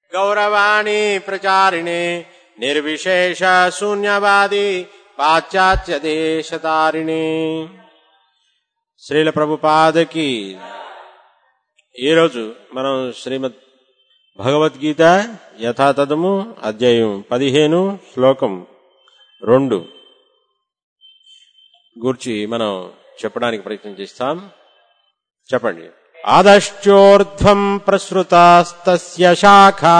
గౌరవాణి ప్రచారిణే నిర్విశేష శూన్యవాది పాశ్చాత్య దేశతారిణి శ్రీల ప్రభుపాదకి ఈరోజు మనం శ్రీమద్ భగవద్గీత యథాతథము అధ్యాయం పదిహేను శ్లోకం రెండు గూర్చి మనం చెప్పడానికి ప్రయత్నం చేస్తాం చెప్పండి ఆదశ్చోర్ధ్వం ప్రసృతాస్తస్య శాఖా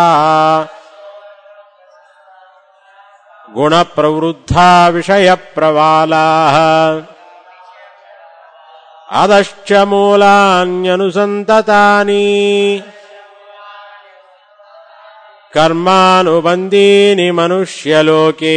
గుణ ప్రవృద్ధా విషయ ప్రవాలా అదశ్చ మూలాన్యనుసంతతాని కర్మానుబంధీని మనుష్యలోకే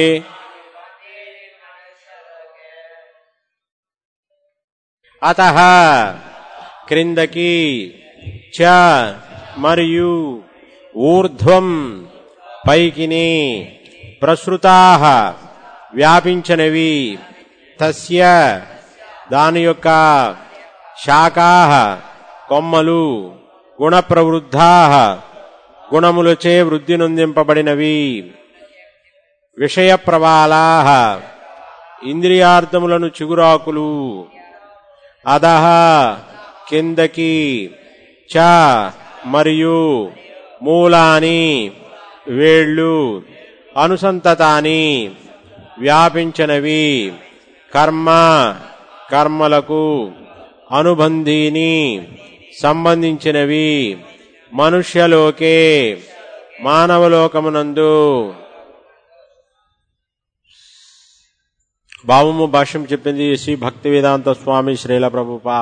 అత క్రిందకి చ మరియు ఊర్ధ్వం పైకిని ప్రసృతా వ్యాపించనవి తస్య దాని యొక్క శాఖా కొమ్మలు గుణ ప్రవృద్ధా గుణములచే వృద్ధి నొందింపబడినవి విషయ ప్రవాలా ఇంద్రియార్థములను చిగురాకులు అదహ కిందకి చ మరియు మూలాని వేళ్ళు అనుసంతతాని వ్యాపించనవి కర్మ కర్మలకు అనుబంధీని సంబంధించినవి మనుష్యలోకే మానవలోకమునందు భావము భాష్యం చెప్పింది శ్రీ భక్తి వేదాంత స్వామి శ్రీల ప్రభుపా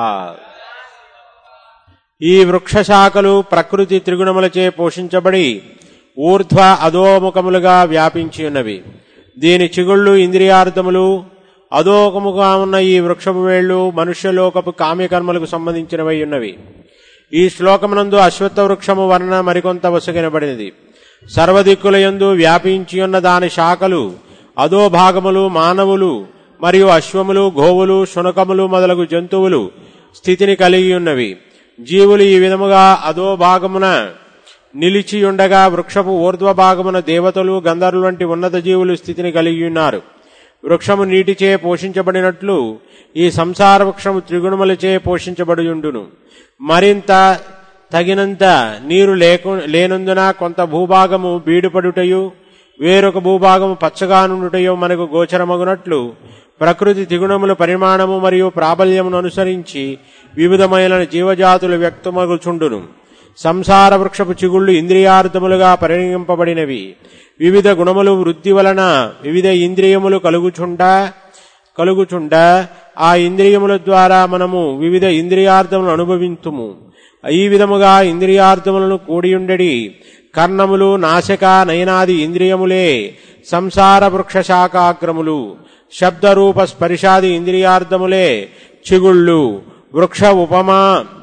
ఈ వృక్ష శాఖలు ప్రకృతి త్రిగుణములచే పోషించబడి ఊర్ధ్వ అధోముఖములుగా వ్యాపించి ఉన్నవి దీని చిగుళ్ళు ఇంద్రియార్థములు అధోముఖముగా ఉన్న ఈ వృక్షపు వేళ్లు మనుష్యలోకపు కామ్యకర్మలకు సంబంధించినవై ఉన్నవి ఈ శ్లోకమునందు అశ్వత్థ వృక్షము వర్ణ మరికొంత వసుగినబడినది సర్వదిక్కులయందు వ్యాపించి ఉన్న దాని శాఖలు అధోభాగములు మానవులు మరియు అశ్వములు గోవులు శునకములు మొదలగు జంతువులు స్థితిని కలిగి ఉన్నవి జీవులు ఈ విధముగా అధోభాగమున నిలిచియుండగా వృక్షపు ఊర్ధ్వ భాగమున దేవతలు గంధర్వులు వంటి ఉన్నత జీవులు స్థితిని కలిగి ఉన్నారు వృక్షము నీటిచే పోషించబడినట్లు ఈ సంసార వృక్షము త్రిగుణములచే పోషించబడియుండును మరింత తగినంత నీరు లేకు లేనందున కొంత భూభాగము బీడుపడుటయు వేరొక భూభాగము పచ్చగా నుండుటయో మనకు గోచరమగునట్లు ప్రకృతి త్రిగుణముల పరిమాణము మరియు ప్రాబల్యమును అనుసరించి వివిధమైన జీవజాతులు వ్యక్తమగుచుండును సంసార వృక్షపు చిగుళ్ళు ఇంద్రియార్థములుగా పరిగణింపబడినవి వివిధ గుణములు వృద్ధి వలన వివిధ ఇంద్రియములు కలుగుచుండా కలుగుచుండా ఆ ఇంద్రియముల ద్వారా మనము వివిధ ఇంద్రియార్థములను అనుభవింతుము ఈ విధముగా ఇంద్రియార్థములను కూడియుండడి కర్ణములు నాశక నయనాది ఇంద్రియములే సంసార వృక్ష శాఖాగ్రములు శబ్దరూప స్పర్శాది ఇంద్రియార్థములే చిగుళ్ళు వృక్ష ఉపమా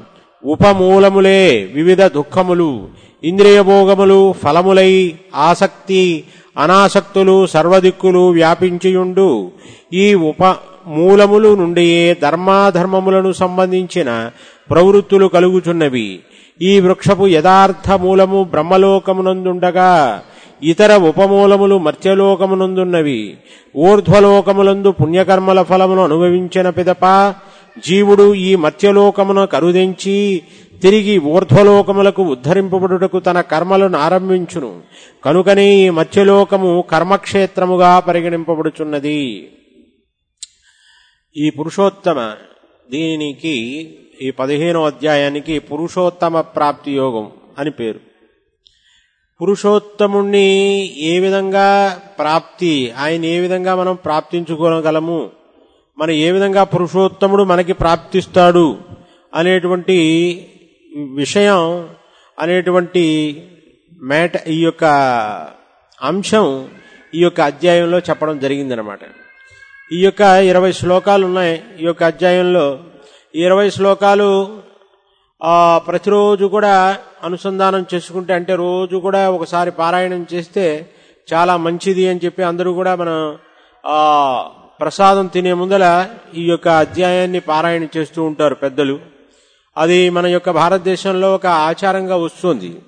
ఉపమూలములే వివిధ దుఃఖములు ఇంద్రియభోగములు ఫలములై ఆసక్తి అనాసక్తులు సర్వదిక్కులు వ్యాపించియుండు ఈ ఉప మూలములు నుండియే ధర్మాధర్మములను సంబంధించిన ప్రవృత్తులు కలుగుచున్నవి ఈ వృక్షపు యథార్థ మూలము బ్రహ్మలోకమునందుండగా ఇతర ఉపమూలములు మర్త్యలోకమునందున్నవి ఊర్ధ్వలోకములందు పుణ్యకర్మల ఫలమును అనుభవించిన పిదప జీవుడు ఈ మత్స్యలోకమును కరుదించి తిరిగి ఊర్ధ్వలోకములకు ఉద్ధరింపబడుటకు తన కర్మలను ఆరంభించును కనుకనే ఈ మత్స్యలోకము కర్మక్షేత్రముగా పరిగణింపబడుచున్నది ఈ పురుషోత్తమ దీనికి ఈ పదిహేనో అధ్యాయానికి పురుషోత్తమ ప్రాప్తి యోగం అని పేరు పురుషోత్తముణ్ణి ఏ విధంగా ప్రాప్తి ఆయన ఏ విధంగా మనం ప్రాప్తించుకోగలము మన ఏ విధంగా పురుషోత్తముడు మనకి ప్రాప్తిస్తాడు అనేటువంటి విషయం అనేటువంటి మేట ఈ యొక్క అంశం ఈ యొక్క అధ్యాయంలో చెప్పడం జరిగిందనమాట ఈ యొక్క ఇరవై శ్లోకాలు ఉన్నాయి ఈ యొక్క అధ్యాయంలో ఈ ఇరవై శ్లోకాలు ఆ, ప్రతిరోజు కూడా అనుసంధానం చేసుకుంటే అంటే రోజు కూడా ఒకసారి పారాయణం చేస్తే చాలా మంచిది అని చెప్పి అందరూ కూడా మన ఆ ప్రసాదం తినే ముందల ఈ యొక్క అధ్యాయాన్ని పారాయణ చేస్తూ ఉంటారు పెద్దలు అది మన యొక్క భారతదేశంలో ఒక ఆచారంగా వస్తుంది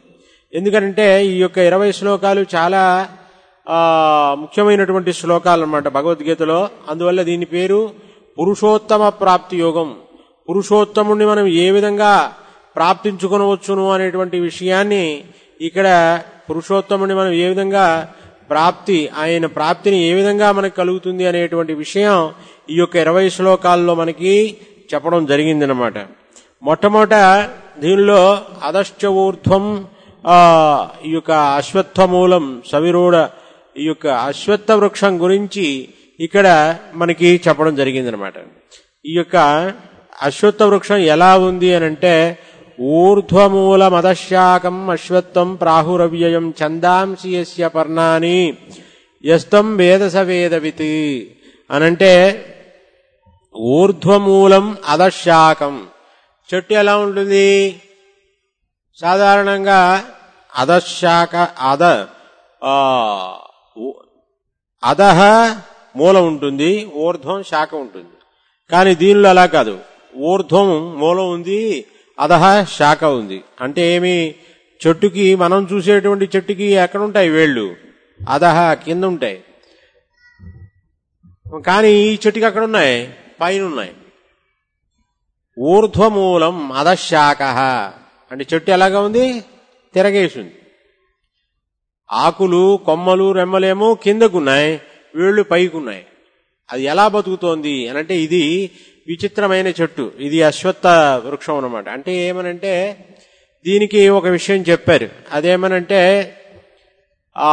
ఎందుకంటే ఈ యొక్క ఇరవై శ్లోకాలు చాలా ఆ, ముఖ్యమైనటువంటి శ్లోకాలు అన్నమాట భగవద్గీతలో అందువల్ల దీని పేరు పురుషోత్తమ ప్రాప్తి యోగం పురుషోత్తముణ్ణి మనం ఏ విధంగా ప్రాప్తించుకొనవచ్చును అనేటువంటి విషయాన్ని ఇక్కడ పురుషోత్తముని మనం ఏ విధంగా ప్రాప్తి ఆయన ప్రాప్తిని ఏ విధంగా మనకు కలుగుతుంది అనేటువంటి విషయం ఈ యొక్క ఇరవై శ్లోకాల్లో మనకి చెప్పడం జరిగిందనమాట మొట్టమొదట దీనిలో అదశ్చ ఊర్ధ్వం ఆ, ఈ యొక్క అశ్వత్థమూలం సవిరూఢ ఈ యొక్క అశ్వత్థ వృక్షం గురించి ఇక్కడ మనకి చెప్పడం జరిగిందనమాట ఈ యొక్క అశ్వత్థ వృక్షం ఎలా ఉంది అని అంటే ఊర్ధ్వమూల మదశాకం అశ్వత్థం ప్రాహురవ్యయం ఛందాంసి యస్య పర్ణాని యస్తం వేదస వేదవిత్ అనంటే ఊర్ధ్వమూలం అధశాకం చెట్టు ఎలా ఉంటుంది సాధారణంగా అధశాఖ అధ ఆ, ఊ- అధహ మూలం ఉంటుంది ఊర్ధ్వం శాఖ ఉంటుంది కానీ దీనిలో అలా కాదు ఊర్ధ్వం మూలం ఉంది అధహ శాఖ ఉంది అంటే ఏమి చెట్టుకి మనం చూసేటువంటి చెట్టుకి ఎక్కడ ఉంటాయి వేళ్ళు అధహ కింద ఉంటాయి కానీ ఈ చెట్టుకి అక్కడ ఉన్నాయి పైన ఉన్నాయి ఊర్ధ్వమూలం అధశాఖ అంటే చెట్టు ఎలాగా ఉంది తిరగేసింది ఆకులు కొమ్మలు రెమ్మలేమో కిందకున్నాయి వేళ్ళు పైకున్నాయి అది ఎలా బతుకుతోంది అనంటే ఇది విచిత్రమైన చెట్టు ఇది అశ్వత్థ వృక్షం అన్నమాట అంటే ఏమనంటే దీనికి ఒక విషయం చెప్పారు అదేమనంటే ఆ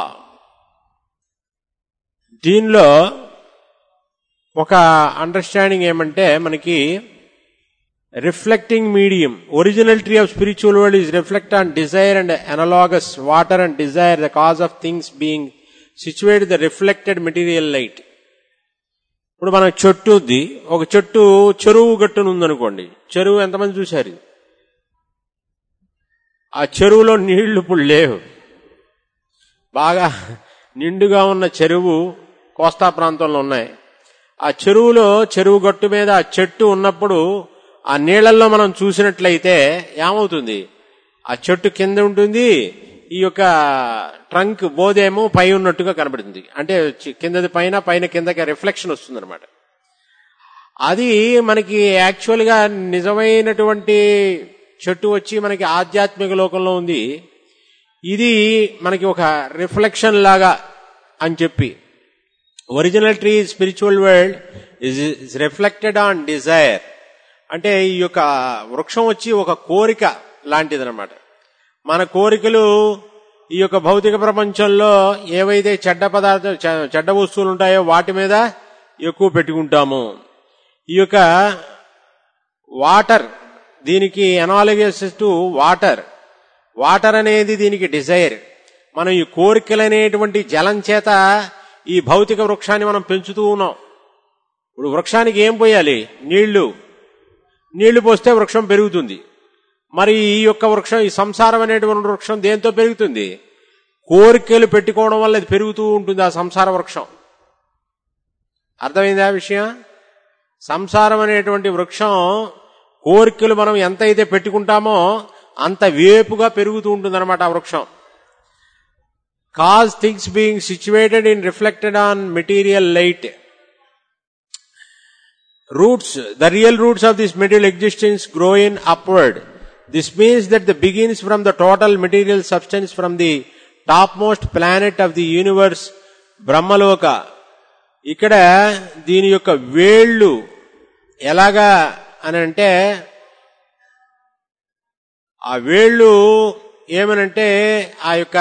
దీనిలో ఒక అండర్స్టాండింగ్ ఏమంటే మనకి reflecting medium original tree of spiritual world is reflect on desire and analogous water and desire the cause of things being situate the reflected material light ఇప్పుడు మన చెట్టు ఉంది ఒక చెట్టు చెరువు గట్టున ఉందనుకోండి చెరువు ఎంతమంది చూశారు ఆ చెరువులో నీళ్లు ఇప్పుడు లేవు బాగా నిండుగా ఉన్న చెరువు కోస్తా ప్రాంతంలో ఉన్నాయి ఆ చెరువులో చెరువు గట్టు మీద ఆ చెట్టు ఉన్నప్పుడు ఆ నీళ్లలో మనం చూసినట్లయితే ఏమవుతుంది ఆ చెట్టు కింద ఉంటుంది ఈ యొక్క ట్రంక్ బోధేమో పై ఉన్నట్టుగా కనబడుతుంది అంటే చి- కిందది పైన పైన కిందకి రిఫ్లెక్షన్ వస్తుంది అనమాట అది మనకి యాక్చువల్ గా నిజమైనటువంటి చెట్టు వచ్చి మనకి ఆధ్యాత్మిక లోకంలో ఉంది ఇది మనకి ఒక రిఫ్లెక్షన్ లాగా అని చెప్పి original tree spiritual world is reflected on desire అంటే ఈ యొక్క వృక్షం వచ్చి ఒక కోరిక లాంటిదన్నమాట మన కోరికలు ఈ యొక్క భౌతిక ప్రపంచంలో ఏవైతే చెడ్డ పదార్థ చె- చెడ్డ వస్తువులు ఉంటాయో వాటి మీద ఎక్కువ పెట్టుకుంటాము ఈ యొక్క వాటర్ దీనికి ఎనాలగస్ టు వాటర్ వాటర్ అనేది దీనికి డిజైర్ మనం ఈ కోరికలనేటువంటి జలం చేత ఈ భౌతిక వృక్షాన్ని మనం పెంచుతూ ఉన్నాం ఇప్పుడు వృక్షానికి ఏం పోయాలి నీళ్లు నీళ్లు పోస్తే వృక్షం పెరుగుతుంది మరి ఈ యొక్క వృక్షం ఈ సంసారం అనేటువంటి వృక్షం దేంతో పెరుగుతుంది కోరికలు పెట్టుకోవడం వల్ల ఇది పెరుగుతూ ఉంటుంది ఆ సంసార వృక్షం అర్థమైందా విషయం సంసారం అనేటువంటి వృక్షం కోరికలు మనం ఎంత అయితే పెట్టుకుంటామో అంత వేపుగా పెరుగుతూ ఉంటుంది అనమాట ఆ వృక్షం cause things being situated in reflected on material light roots, the real roots of this material existence grow in upward. This means that the begins from the total material substance from the topmost planet of the universe, Brahmaloka ఇక్కడ దీని యొక్క వేళ్ళు ఎలాగా అని అంటే ఆ వేళ్ళు ఏమనంటే ఆ యొక్క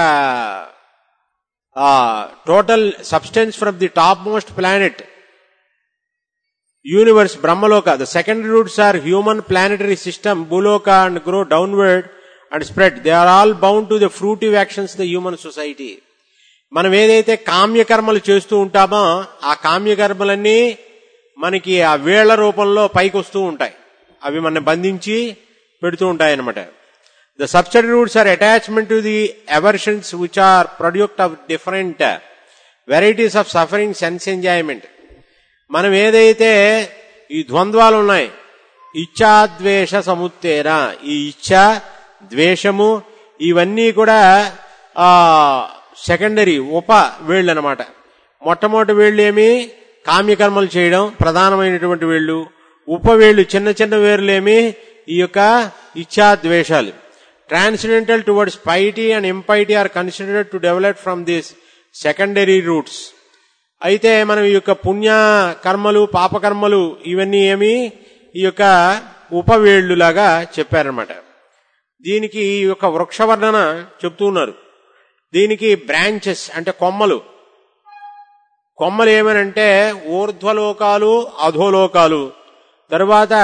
total substance from the top most planet universe brahmaloka the secondary roots are human planetary system bhuloka and grow downward and spread they are all bound to the fruitive actions of the human society మనం ఏదైతే కామ్యకర్మలు చేస్తూ ఉంటామో ఆ కామ్యకర్మలన్నీ మనకి ఆ వేళ్ల రూపంలో పైకి వస్తూ ఉంటాయి అవి మన బంధించి పెడుతూ ఉంటాయి అనమాట the subsidiary roots are attachment to the aversions which are product of different varieties of suffering sense enjoyment మనం ఏదైతే ఈ ద్వంద్వాలు ఉన్నాయి ఇచ్ఛాద్వేష సముత్తేన ఈ ఇచ్ఛ ద్వేషము ఇవన్నీ కూడా ఆ సెకండరీ ఉప వేళ్ళు అనమాట మొట్టమొదటి వేళ్ళు ఏమి కామ్యకర్మలు చేయడం ప్రధానమైనటువంటి వేళ్ళు ఉపవేళ్ళు చిన్న చిన్న వేర్లేమి ఈ యొక్క ఇచ్ఛా ద్వేషాలు transcendental towards piety and impiety are considered to develop from this secondary roots అయితే మనం ఈ యొక్క పుణ్య కర్మలు పాపకర్మలు ఇవన్నీ ఏమి ఈ యొక్క ఉపవేళ్లు లాగా చెప్పారనమాట దీనికి ఈ యొక్క వృక్షవర్ణన చెప్తూ ఉన్నారు దీనికి బ్రాంచెస్ అంటే కొమ్మలు కొమ్మలు ఏమనంటే ఊర్ధ్వలోకాలు అధోలోకాలు తరువాత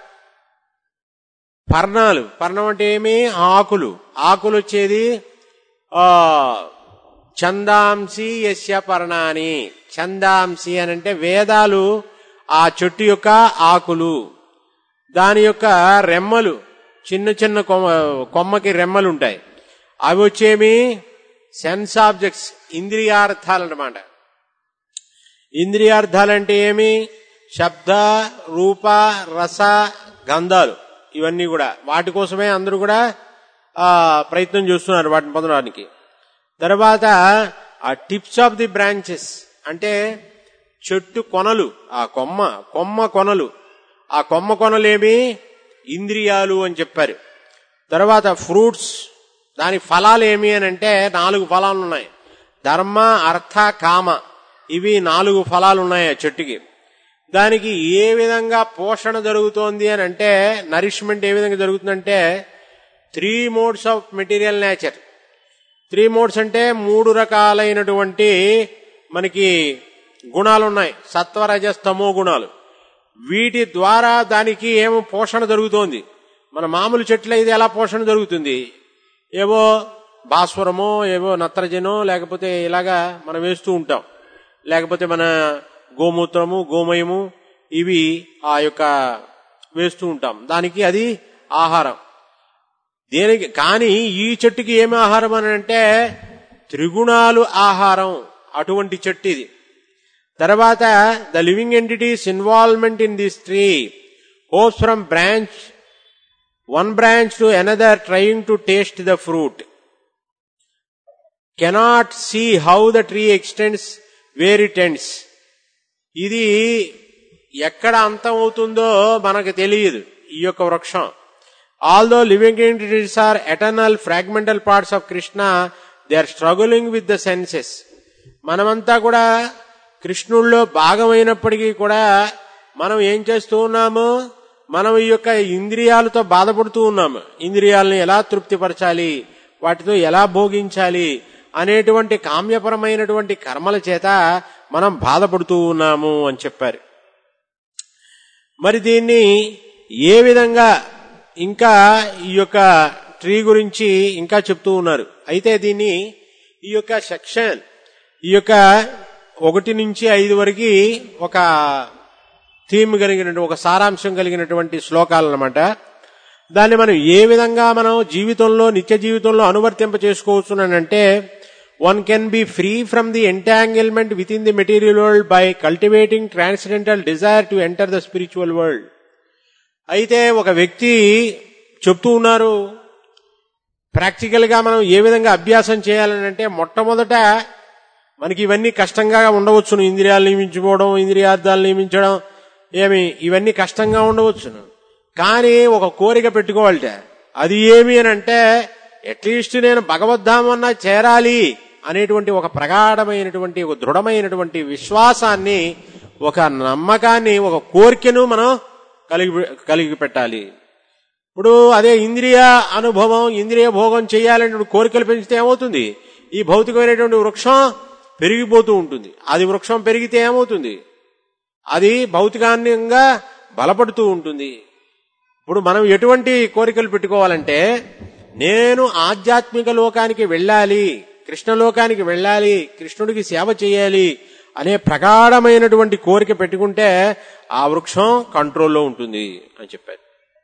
పర్ణాలు పర్ణం అంటే ఏమి ఆకులు ఆకులు వచ్చేది ఆ చందాంసి యస్య పర్ణాని చందాంసి అని అంటే వేదాలు ఆ చెట్టు యొక్క ఆకులు దాని యొక్క రెమ్మలు చిన్న చిన్న కొమ్మ కొమ్మకి రెమ్మలు ఉంటాయి అవి వచ్చేమి సెన్స్ ఆబ్జెక్ట్స్ ఇంద్రియార్థాలు అన్నమాట ఇంద్రియార్థాలంటే ఏమి శబ్ద రూప రస గంధాలు ఇవన్నీ కూడా వాటి కోసమే అందరూ కూడా ఆ ప్రయత్నం చేస్తున్నారు వాటిని పొందడానికి తర్వాత ఆ టిప్స్ ఆఫ్ ది బ్రాంచెస్ అంటే చెట్టు కొనలు ఆ కొమ్మ కొమ్మ కొనలు ఆ కొమ్మ కొనలేమి ఇంద్రియాలు అని చెప్పారు తర్వాత ఫ్రూట్స్ దాని ఫలాలు ఏమి అని అంటే నాలుగు ఫలాలు ఉన్నాయి ధర్మ అర్థ కామ ఇవి నాలుగు ఫలాలు ఉన్నాయి ఆ చెట్టుకి దానికి ఏ విధంగా పోషణ జరుగుతోంది అని అంటే నరిష్మెంట్ ఏ విధంగా జరుగుతుందంటే three modes of material nature three modes అంటే మూడు రకాలైనటువంటి మనకి గుణాలు ఉన్నాయి సత్వ రజస్ తమో గుణాలు వీటి ద్వారా దానికి ఏమో పోషణ జరుగుతోంది మన మామూలు చెట్లు అయితే ఎలా పోషణ జరుగుతుంది ఏవో భాస్వరమో ఏవో నత్రజనో లేకపోతే ఇలాగా మనం వేస్తూ ఉంటాం లేకపోతే మన గోమూత్రము గోమయము ఇవి ఆ యొక్క వేస్తూ ఉంటాం దానికి అది ఆహారం దేనికి కానీ ఈ చెట్టుకి ఏమి ఆహారం అని అంటే త్రిగుణాలు ఆహారం అటువంటి చెట్టు ఇది తర్వాత the living entities involvement in this tree hops from branch one branch to another trying to taste the fruit cannot see how the tree extends where it ends ఇది ఎక్కడ అంతం అవుతుందో మనకు తెలియదు ఈ యొక్క వృక్షం although living entities are eternal fragmental parts of Krishna they are struggling with the senses మనమంతా కూడా కృష్ణుల్లో భాగమైనప్పటికీ కూడా మనం ఏం చేస్తూ ఉన్నాము మనం ఈ యొక్క ఇంద్రియాలతో బాధపడుతూ ఉన్నాము ఇంద్రియాలను ఎలా తృప్తిపరచాలి వాటితో ఎలా భోగించాలి అనేటువంటి కామ్యపరమైనటువంటి కర్మల చేత మనం బాధపడుతూ ఉన్నాము అని చెప్పారు మరి దీన్ని ఏ విధంగా ఇంకా ఈ యొక్క ట్రీ గురించి ఇంకా చెప్తూ ఉన్నారు అయితే దీన్ని ఈ యొక్క సెక్షన్ ఈ యొక్క ఒకటి నుంచి ఐదు వరకు ఒక థీమ్ కలిగినటువంటి ఒక సారాంశం కలిగినటువంటి శ్లోకాలు అనమాట దాన్ని మనం ఏ విధంగా మనం జీవితంలో నిత్య జీవితంలో అనువర్తింప చేసుకోవచ్చునంటే one can be free from the entanglement with in the material world by cultivating transcendental desire to enter the spiritual world అయితే ఒక వ్యక్తి చెప్తూ ఉన్నారు ప్రాక్టికల్ గా మనం ఏ విధంగా అభ్యాసం చేయాలని అంటే మొట్టమొదట మనకి ఇవన్నీ కష్టంగా ఉండవచ్చును ఇంద్రియాలు నియమించుకోవడం ఇంద్రియార్థాలు నియమించడం ఏమి ఇవన్నీ కష్టంగా ఉండవచ్చును కానీ ఒక కోరిక పెట్టుకోవాలట అది ఏమి అని అంటే అట్లీస్ట్ నేను భగవద్ధామన్నా చేరాలి అనేటువంటి ఒక ప్రగాఢమైనటువంటి ఒక దృఢమైనటువంటి విశ్వాసాన్ని ఒక నమ్మకాన్ని ఒక కోరికను మనం కలిగి కలిగి పెట్టాలి ఇప్పుడు అదే ఇంద్రియ అనుభవం ఇంద్రియ భోగం చేయాలనే కోరికలు పెంచితే ఏమవుతుంది ఈ భౌతికమైనటువంటి వృక్షం పెరిగిపోతూ ఉంటుంది అది వృక్షం పెరిగితే ఏమవుతుంది అది భౌతికాన్యంగా బలపడుతూ ఉంటుంది ఇప్పుడు మనం ఎటువంటి కోరికలు పెట్టుకోవాలంటే నేను ఆధ్యాత్మిక లోకానికి వెళ్ళాలి కృష్ణలోకానికి వెళ్ళాలి కృష్ణుడికి సేవ చేయాలి అనే ప్రగాఢమైనటువంటి కోరిక పెట్టుకుంటే ఆ వృక్షం కంట్రోల్లో ఉంటుంది అని చెప్పారు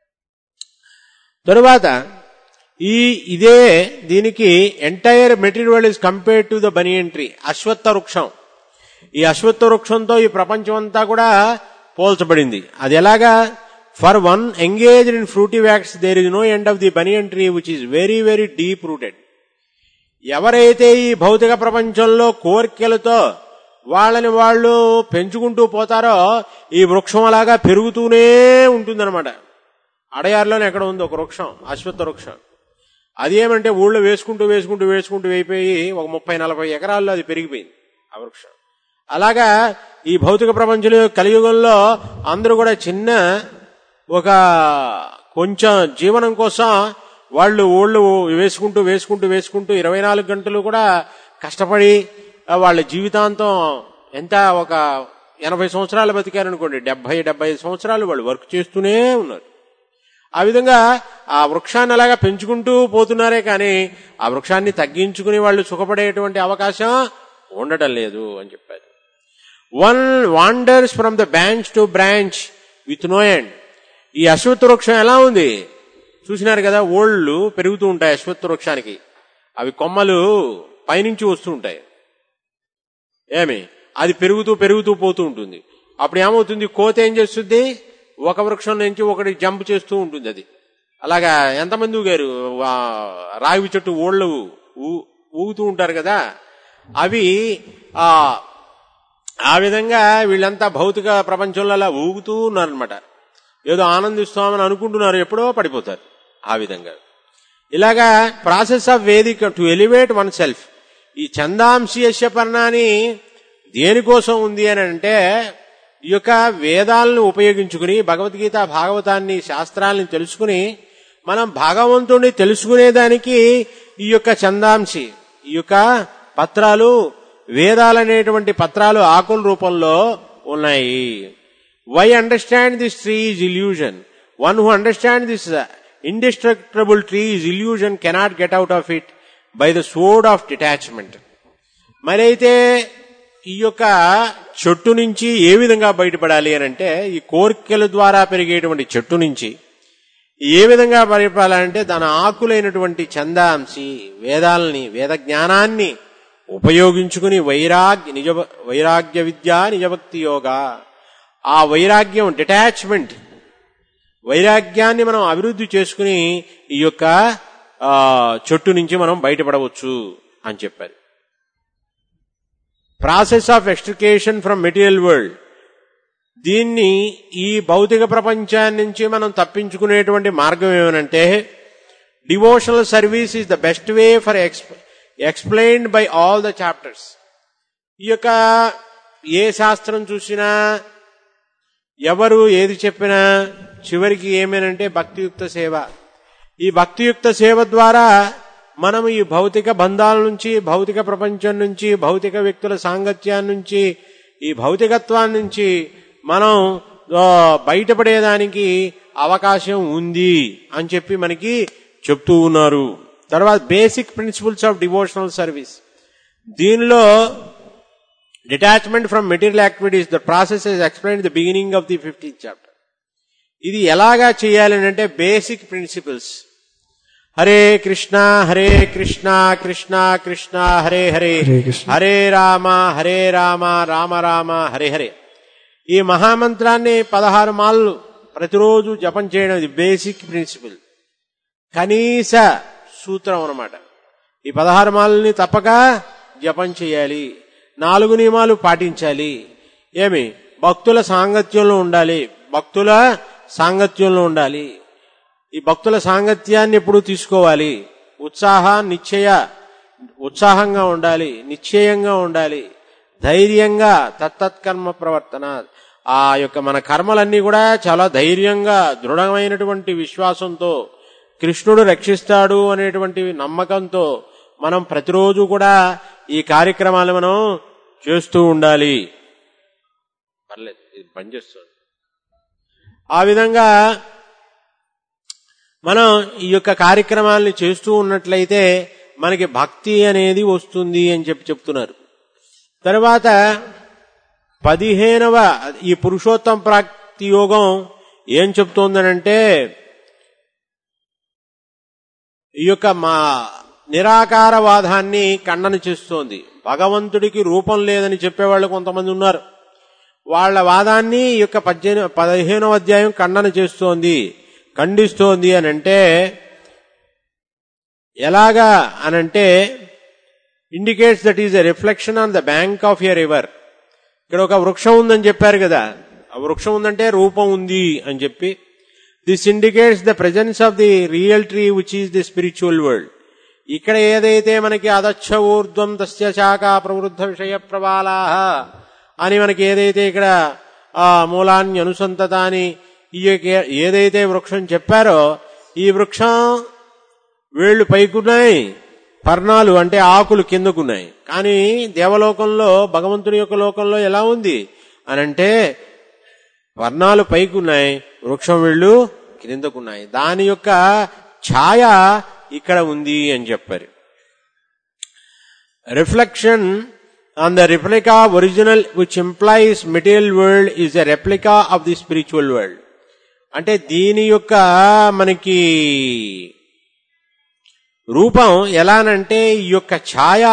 తరువాత ఈ ఇదే దీనికి entire material is compared to the banyan tree అశ్వత్థ వృక్షం ఈ అశ్వత్థ వృక్షంతో ఈ ప్రపంచం అంతా కూడా పోల్చబడింది అది ఎలాగా for one engaged in fruitive acts there is no end of the banyan tree which is very very deep rooted ఎవరైతే ఈ భౌతిక ప్రపంచంలో కోరికలతో వాళ్ళని వాళ్ళు పెంచుకుంటూ పోతారో ఈ వృక్షం అలాగా పెరుగుతూనే ఉంటుందన్నమాట అడయారులోనే ఎక్కడ ఉంది ఒక వృక్షం అశ్వత్థ వృక్షం అది ఏమంటే ఊళ్ళో వేసుకుంటూ వేసుకుంటూ వేసుకుంటూ అయిపోయి ఒక ముప్పై నలభై ఎకరాల్లో అది పెరిగిపోయింది ఆ వృక్షం అలాగా ఈ భౌతిక ప్రపంచంలో కలియుగంలో అందరూ కూడా చిన్న ఒక కొంచెం జీవనం కోసం వాళ్ళు ఊళ్ళు వేసుకుంటూ వేసుకుంటూ వేసుకుంటూ ఇరవై నాలుగు గంటలు కూడా కష్టపడి ఆ, వాళ్ళ జీవితాంతం ఎంత ఒక ఎనభై సంవత్సరాలు బతికారనుకోండి డెబ్బై డెబ్బై ఐదు సంవత్సరాలు వాళ్ళు వర్క్ చేస్తూనే ఉన్నారు ఆ విధంగా ఆ వృక్షాన్ని అలాగా పెంచుకుంటూ పోతున్నారే కానీ ఆ వృక్షాన్ని తగ్గించుకుని వాళ్ళు సుఖపడేటువంటి అవకాశం ఉండటం లేదు అని చెప్పారు one wanders from the branch to branch with no end ఈ అశ్వత్థ వృక్షం ఎలా ఉంది చూసినారు కదా ఓళ్ళు పెరుగుతూ ఉంటాయి అశ్వత్థ వృక్షానికి అవి కొమ్మలు పైనుంచి వస్తూ ఉంటాయి ఏమి అది పెరుగుతూ పెరుగుతూ పోతూ ఉంటుంది అప్పుడు ఏమవుతుంది కోత ఏం చేస్తుంది ఒక వృక్షం నుంచి ఒకటి జంప్ చేస్తూ ఉంటుంది అది అలాగా ఎంతమంది ఊగారు ఆ, రావి చెట్టు ఓళ్ళు ఊ- ఊగుతూ ఉంటారు కదా అవి ఆ ఆ విధంగా వీళ్ళంతా భౌతిక ప్రపంచంలో అలా ఊగుతూ ఉన్నారనమాట ఏదో ఆనందిస్తామని అనుకుంటున్నారు ఎప్పుడో పడిపోతారు ఆ విధంగా ఇలాగా process of Vedic to elevate oneself ఈ చందాంశీయస్య పర్ణాన్ని దేనికోసం ఉంది అని అంటే ఈ యొక్క వేదాలను ఉపయోగించుకుని భగవద్గీత భాగవతాన్ని శాస్త్రాలని తెలుసుకుని మనం భగవంతుడిని తెలుసుకునేదానికి ఈ యొక్క చందాంశి ఈ యొక్క పత్రాలు వేదాలనేటువంటి పత్రాలు ఆకుల రూపంలో ఉన్నాయి why understand this tree is illusion one who understand this indestructible tree is illusion cannot get out of it by the sword of detachment మరైతే ఈ యొక్క చెట్టు నుంచి ఏ విధంగా బయటపడాలి అని అంటే ఈ కోరికల ద్వారా పెరిగేటువంటి చెట్టు నుంచి ఏ విధంగా బయటపడాలంటే దాని ఆకులైనటువంటి చందాంశి వేదాలని వేద జ్ఞానాన్ని ఉపయోగించుకుని వైరాగ్య నిజ వైరాగ్య విద్య నిజభక్తి యోగా ఆ వైరాగ్యం డిటాచ్మెంట్ వైరాగ్యాన్ని మనం అభివృద్ధి చేసుకుని ఈ యొక్క ఆ, చెట్టు నుంచి మనం బయటపడవచ్చు అని చెప్పారు process of extrication from material world దీన్ని ఈ భౌతిక ప్రపంచాన్ని నుంచి మనం తప్పించుకునేటువంటి మార్గం ఏమనంటే devotional service is the best way for explained by all the chapters ఈ యొక్క ఏ శాస్త్రం చూసినా ఎవరు ఏది చెప్పినా చివరికి ఏమేనంటే భక్తియుక్త సేవ ఈ భక్తియుక్త సేవ ద్వారా మనం ఈ భౌతిక బంధాల నుంచి భౌతిక ప్రపంచం నుంచి భౌతిక వ్యక్తుల సాంగత్యాన్ని నుంచి ఈ భౌతికత్వాన్ని నుంచి మనం ఆ, బయటపడేదానికి అవకాశం ఉంది అని చెప్పి మనకి చెప్తూ ఉన్నారు తర్వాత basic principles of devotional service దీనిలో detachment from material activities the process is explain the beginning of the fifteenth chapter ఇది ఎలాగా చేయాలి అని అంటే బేసిక్ ప్రిన్సిపల్స్ హరే కృష్ణ హరే కృష్ణ కృష్ణ కృష్ణ హరే హరే హరే కృష్ణ. హరే రామ హరే రామ రామ రామ హరే హరే ఈ మహామంత్రాన్ని పదహారు మాళ్ళు ప్రతిరోజు జపం చేయడం ఇది బేసిక్ ప్రిన్సిపల్ కనీస సూత్రం అన్నమాట ఈ పదహారు మాలని తప్పక జపం చేయాలి నాలుగు నియమాలు పాటించాలి ఏమి భక్తుల సాంగత్యంలో ఉండాలి భక్తుల సాంగత్యంలో ఉండాలి ఈ భక్తుల సాంగత్యాన్ని ఎప్పుడు తీసుకోవాలి ఉత్సాహ నిశ్చయ ఉత్సాహంగా ఉండాలి నిశ్చయంగా ఉండాలి ధైర్యంగా తత్తత్కర్మ ప్రవర్తన ఆ యొక్క మన కర్మలన్నీ కూడా చాలా ధైర్యంగా దృఢమైనటువంటి విశ్వాసంతో కృష్ణుడు రక్షిస్తాడు అనేటువంటి నమ్మకంతో మనం ప్రతిరోజు కూడా ఈ కార్యక్రమాలు మనం చేస్తూ ఉండాలి పర్లేదు ఇది పనిచేస్తుంది ఆ విధంగా మనం ఈ యొక్క కార్యక్రమాల్ని చేస్తూ ఉన్నట్లయితే మనకి భక్తి అనేది వస్తుంది అని చెప్పి చెప్తున్నారు తర్వాత పదిహేనవ ఈ పురుషోత్తం ప్రాప్తి యోగం ఏం చెప్తోందనంటే ఈ యొక్క మా నిరాకారవాదాన్ని ఖండన చేస్తోంది భగవంతుడికి రూపం లేదని చెప్పేవాళ్ళు కొంతమంది ఉన్నారు వాళ్ళ వాదాన్ని ఈ యొక్క పద్దెనిమిది పదిహేనవ అధ్యాయం ఖండన చేస్తోంది ఖండిస్తోంది అని అంటే ఎలాగా అనంటే indicates that is a reflection on the bank of a river ఇక్కడ ఒక వృక్షం ఉందని చెప్పారు కదా ఆ వృక్షం ఉందంటే రూపం ఉంది అని చెప్పి this indicates the presence of the real tree which is the spiritual world ఇక్కడ ఏదైతే మనకి అదచ్చ ఊర్ధ్వం తస్య శాఖ ప్రవృద్ధ విషయ ప్రబాలా అని మనకి ఏదైతే ఇక్కడ ఆ మూలాన్ని అనుసంతత అని ఈ యొక్క ఏదైతే వృక్షం చెప్పారో ఈ వృక్షం వేళ్లు పైకున్నాయి పర్ణాలు అంటే ఆకులు కిందకున్నాయి కానీ దేవలోకంలో భగవంతుని యొక్క లోకంలో ఎలా ఉంది అనంటే వర్ణాలు పైకున్నాయి వృక్షం వేళ్ళు క్రిందకున్నాయి దాని యొక్క ఛాయ ఇక్కడ ఉంది అని చెప్పారు reflection on the replica original which employs material world is a replica of the spiritual world అంటే దీని యొక్క మనకి రూపం ఎలానంటే ఈ యొక్క ఛాయ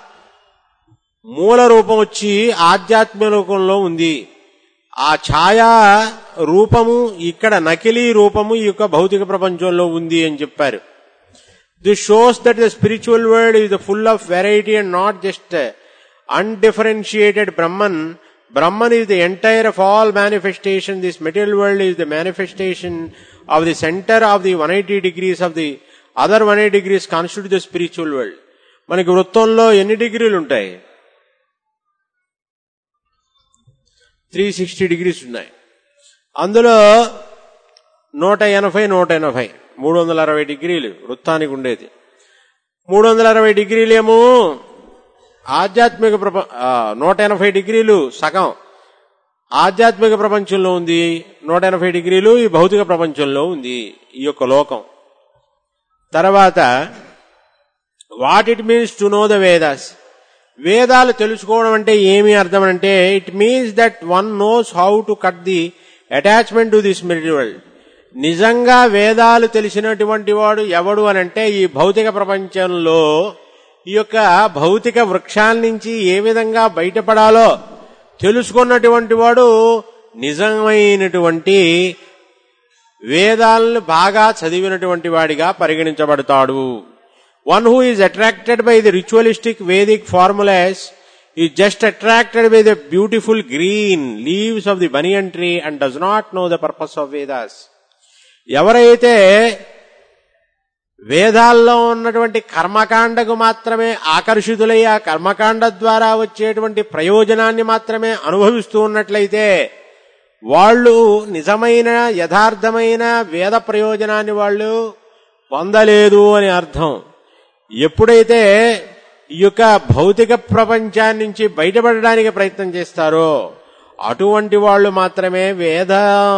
మూల రూపం వచ్చి ఆధ్యాత్మిక రూపంలో ఉంది ఆ ఛాయా రూపము ఇక్కడ నకిలీ రూపము ఈ యొక్క భౌతిక ప్రపంచంలో ఉంది అని చెప్పారు this shows that the spiritual world is full of variety and not just undifferentiated Brahman Brahman is the entire of all manifestation this material world is the manifestation of the centre of the one eighty degrees of the other one eighty degrees constitute the spiritual world మనకి వృత్తంలో ఎన్ని డిగ్రీలు ఉంటాయి three sixty degrees ఉన్నాయి అందులో నూట ఎనభై నూట ఎనభై మూడు వందల అరవై డిగ్రీలు వృత్తానికి ఉండేది మూడు వందల అరవై డిగ్రీలేమో ఆధ్యాత్మిక ప్రప ఆ, నూట ఎనభై డిగ్రీలు సగం ఆధ్యాత్మిక ప్రపంచంలో ఉంది నూట ఎనభై డిగ్రీలు ఈ భౌతిక ప్రపంచంలో ఉంది ఈ యొక్క లోకం తర్వాత what it means to know the Vedas వేదాలు తెలుసుకోవడం అంటే ఏమి అర్థం అంటే it means that one knows how to cut the attachment to this material నిజంగా వేదాలు తెలిసినటువంటి వాడు ఎవడు అని అంటే ఈ భౌతిక ప్రపంచంలో ఈ యొక్క భౌతిక వృక్షాల నుంచి ఏ విధంగా బయటపడాలో తెలుసుకున్నటువంటి వాడు నిజమైనటువంటి వేదాలను బాగా చదివినటువంటి వాడిగా పరిగణించబడతాడు one who is attracted by the ritualistic Vedic formulas is just attracted by the beautiful green leaves of the banyan tree and does not know the purpose of Vedas ఎవరైతే వేదాల్లో ఉన్నటువంటి కర్మకాండకు మాత్రమే ఆకర్షితులై ఆ కర్మకాండ ద్వారా వచ్చేటువంటి ప్రయోజనాన్ని మాత్రమే అనుభవిస్తూ ఉన్నట్లయితే వాళ్ళు నిజమైన యథార్థమైన వేద ప్రయోజనాన్ని వాళ్ళు పొందలేదు అని అర్థం ఎప్పుడైతే ఈ యొక్క భౌతిక ప్రపంచాన్ని నుంచి బయటపడడానికి ప్రయత్నం చేస్తారో అటువంటి వాళ్ళు మాత్రమే వేద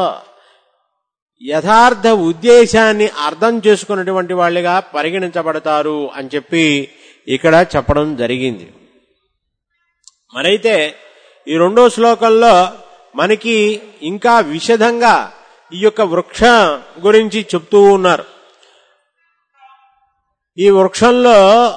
యథార్థ ఉద్దేశాన్ని అర్థం చేసుకున్నటువంటి వాళ్ళుగా పరిగణించబడతారు అని చెప్పి ఇక్కడ చెప్పడం జరిగింది మరైతే ఈ రెండో శ్లోకంలో మనకి ఇంకా విశదంగా ఈ యొక్క వృక్ష గురించి చెప్తూ ఉన్నారు ఈ వృక్షంలో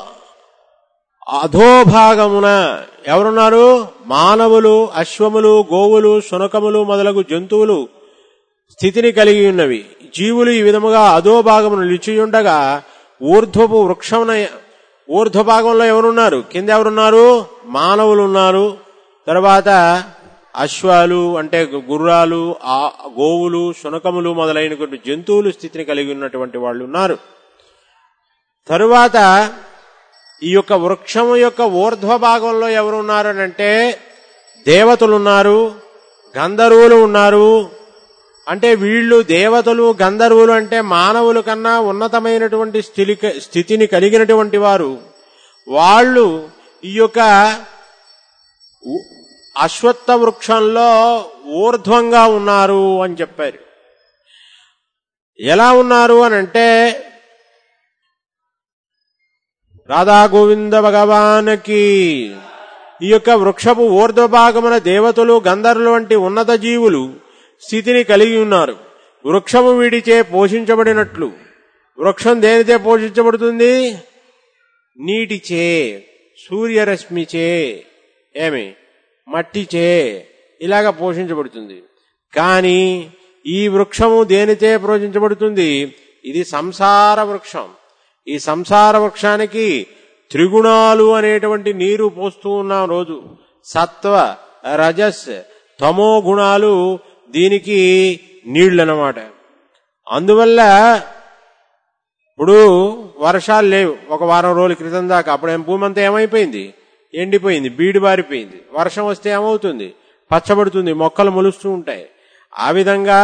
అధోభాగమున ఎవరున్నారు మానవులు అశ్వములు గోవులు శునకములు మొదలగు జంతువులు స్థితిని కలిగి ఉన్నవి జీవులు ఈ విధముగా అధోభాగమును నిలిచియుండగా ఊర్ధ్వపు వృక్షమున ఊర్ధ్వభాగంలో ఎవరున్నారు కింద ఎవరున్నారు మానవులు ఉన్నారు తర్వాత అశ్వాలు అంటే గుర్రాలు ఆ గోవులు శునకములు మొదలైన కొన్ని జంతువులు స్థితిని కలిగి ఉన్నటువంటి వాళ్ళు ఉన్నారు తరువాత ఈ యొక్క వృక్షము యొక్క ఊర్ధ్వ భాగంలో ఎవరు ఉన్నారు అని అంటే దేవతలు ఉన్నారు గంధర్వులు ఉన్నారు అంటే వీళ్ళు దేవతలు గంధర్వులు అంటే మానవుల కన్నా ఉన్నతమైనటువంటి స్థితి స్థితిని కలిగినటువంటి వారు వాళ్ళు ఈ యొక్క ఉ- అశ్వత్థ వృక్షంలో ఊర్ధ్వంగా ఉన్నారు అని చెప్పారు ఎలా ఉన్నారు అని అంటే రాధా గోవింద భగవానికి ఈ యొక్క వృక్షపు ఊర్ధ్వభాగమున దేవతలు గంధర్వులు వంటి ఉన్నత జీవులు స్థితిని కలిగి ఉన్నారు వృక్షము వీడిచే పోషించబడినట్లు వృక్షం దేనిచే పోషించబడుతుంది నీటిచే సూర్యరశ్మిచే ఏమి మట్టిచే ఇలాగ పోషించబడుతుంది కానీ ఈ వృక్షము దేనితే పోషించబడుతుంది ఇది సంసార వృక్షం ఈ సంసార వృక్షానికి త్రిగుణాలు అనేటువంటి నీరు పోస్తూ ఉన్నాం రోజు సత్వ రజస్ తమో గుణాలు దీనికి నీళ్లన్నమాట అందువల్ల ఇప్పుడు వర్షాలు లేవు ఒక వారం రోజుల క్రితం దాకా అప్పుడు ఏం భూమి అంతా ఏమైపోయింది ఎండిపోయింది బీడు బారిపోయింది వర్షం వస్తే ఏమవుతుంది పచ్చబడుతుంది మొక్కలు మొలుస్తూ ఉంటాయి ఆ విధంగా